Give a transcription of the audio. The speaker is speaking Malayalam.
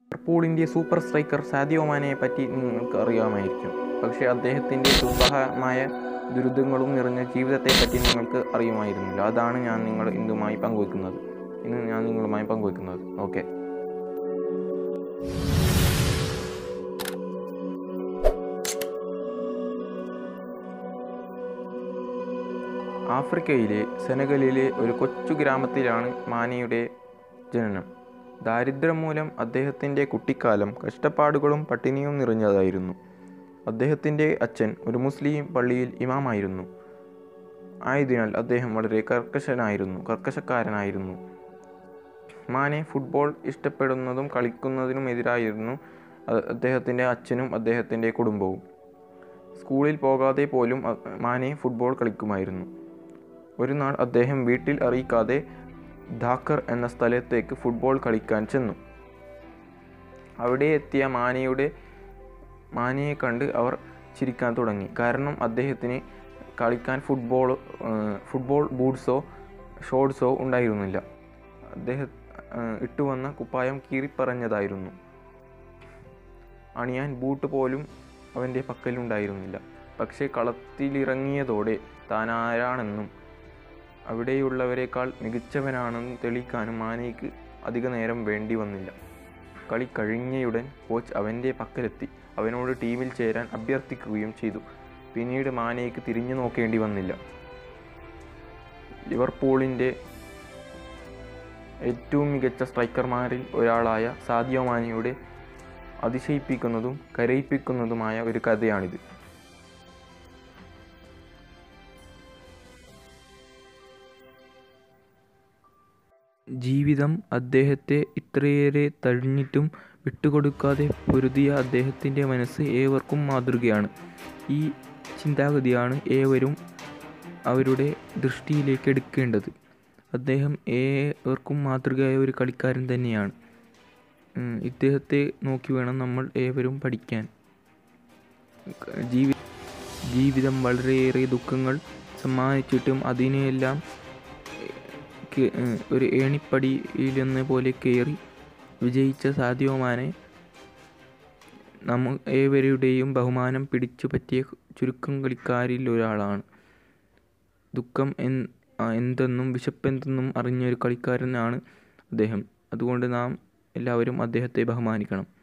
ലിവർപൂളിൻ്റെ സൂപ്പർ സ്ട്രൈക്കർ സാദിയോ മാനയെ പറ്റി നിങ്ങൾക്ക് അറിയാമായിരിക്കും പക്ഷേ അദ്ദേഹത്തിൻ്റെ ദുർബഹമായ ദുരിതങ്ങളും നിറഞ്ഞ ജീവിതത്തെപ്പറ്റി നിങ്ങൾക്ക് അറിയുമായിരുന്നില്ല അതാണ് ഞാൻ നിങ്ങൾ ഇന്നുമായി പങ്കുവയ്ക്കുന്നത് ഇന്ന് ഞാൻ നിങ്ങളുമായി പങ്കുവയ്ക്കുന്നത് ഓക്കെ ആഫ്രിക്കയിലെ സെനഗലിലെ ഒരു കൊച്ചു ഗ്രാമത്തിലാണ് മാനയുടെ ജനനം ദാരിദ്ര്യം മൂലം അദ്ദേഹത്തിൻ്റെ കുട്ടിക്കാലം കഷ്ടപ്പാടുകളും പട്ടിണിയും നിറഞ്ഞതായിരുന്നു അദ്ദേഹത്തിൻ്റെ അച്ഛൻ ഒരു മുസ്ലിം പള്ളിയിൽ ഇമാമായിരുന്നു ആയതിനാൽ അദ്ദേഹം വളരെ കർക്കശനായിരുന്നു കർക്കശക്കാരനായിരുന്നു മാനെ ഫുട്ബോൾ ഇഷ്ടപ്പെടുന്നതും കളിക്കുന്നതിനും എതിരായിരുന്നു അ- അദ്ദേഹത്തിൻ്റെ അച്ഛനും അദ്ദേഹത്തിൻ്റെ കുടുംബവും സ്കൂളിൽ പോകാതെ പോലും അ- മാനെ ഫുട്ബോൾ കളിക്കുമായിരുന്നു ഒരു നാൾ അദ്ദേഹം വീട്ടിൽ അറിയിക്കാതെ ധാക്കർ എന്ന സ്ഥലത്തേക്ക് ഫുട്ബോൾ കളിക്കാൻ ചെന്നു അവിടെ എത്തിയ മാനയുടെ മാനയെ കണ്ട് അവർ ചിരിക്കാൻ തുടങ്ങി കാരണം അദ്ദേഹത്തിന് കളിക്കാൻ ഫുട്ബോൾ ഫുട്ബോൾ ബൂട്ട്സോ ഷോർട്സോ ഉണ്ടായിരുന്നില്ല അദ്ദേഹം ഇട്ടുവന്ന കുപ്പായം കീറിപ്പറഞ്ഞതായിരുന്നു അണിയാൻ ബൂട്ട് പോലും അവൻ്റെ പക്കലുണ്ടായിരുന്നില്ല പക്ഷേ കളത്തിലിറങ്ങിയതോടെ താൻ ആരാണെന്നും അവിടെയുള്ളവരെക്കാൾ മികച്ചവനാണെന്ന് തെളിയിക്കാനും മാനയ്ക്ക് അധിക നേരം വേണ്ടി വന്നില്ല കളി കഴിഞ്ഞയുടൻ കോച്ച് അവൻ്റെ പക്കലെത്തി അവനോട് ടീമിൽ ചേരാൻ അഭ്യർത്ഥിക്കുകയും ചെയ്തു പിന്നീട് മാനയ്ക്ക് തിരിഞ്ഞു നോക്കേണ്ടി വന്നില്ല ലിവർപൂളിൻ്റെ ഏറ്റവും മികച്ച സ്ട്രൈക്കർമാരിൽ ഒരാളായ സാദിയോ മാനയുടെ അതിശയിപ്പിക്കുന്നതും കരയിപ്പിക്കുന്നതുമായ ഒരു കഥയാണിത് ജീവിതം അദ്ദേഹത്തെ ഇത്രയേറെ തഴിഞ്ഞിട്ടും വിട്ടുകൊടുക്കാതെ പൊരുതിയ അദ്ദേഹത്തിൻ്റെ മനസ്സ് ഏവർക്കും മാതൃകയാണ് ഈ ചിന്താഗതിയാണ് ഏവരും അവരുടെ ദൃഷ്ടിയിലേക്ക് എടുക്കേണ്ടത് അദ്ദേഹം ഏവർക്കും മാതൃകയായ ഒരു കളിക്കാരൻ തന്നെയാണ് ഉം, ഇദ്ദേഹത്തെ നോക്കി വേണം നമ്മൾ ഏവരും പഠിക്കാൻ ജീവി ജീവിതം വളരെയേറെ ദുഃഖങ്ങൾ സമ്മാനിച്ചിട്ടും അതിനെയെല്ലാം കേ- ഏഹ് ഒരു ഏണിപ്പടിയിലെന്ന പോലെ കയറി വിജയിച്ച സാധ്യവുമാനെ നമ്മ ഏവരുടെയും ബഹുമാനം പിടിച്ചു പറ്റിയ ചുരുക്കം കളിക്കാരിൽ ഒരാളാണ് ദുഃഖം എൻ ആ, എന്തെന്നും വിശപ്പെന്തെന്നും അറിഞ്ഞ ഒരു കളിക്കാരനാണ് അദ്ദേഹം അതുകൊണ്ട് നാം എല്ലാവരും അദ്ദേഹത്തെ ബഹുമാനിക്കണം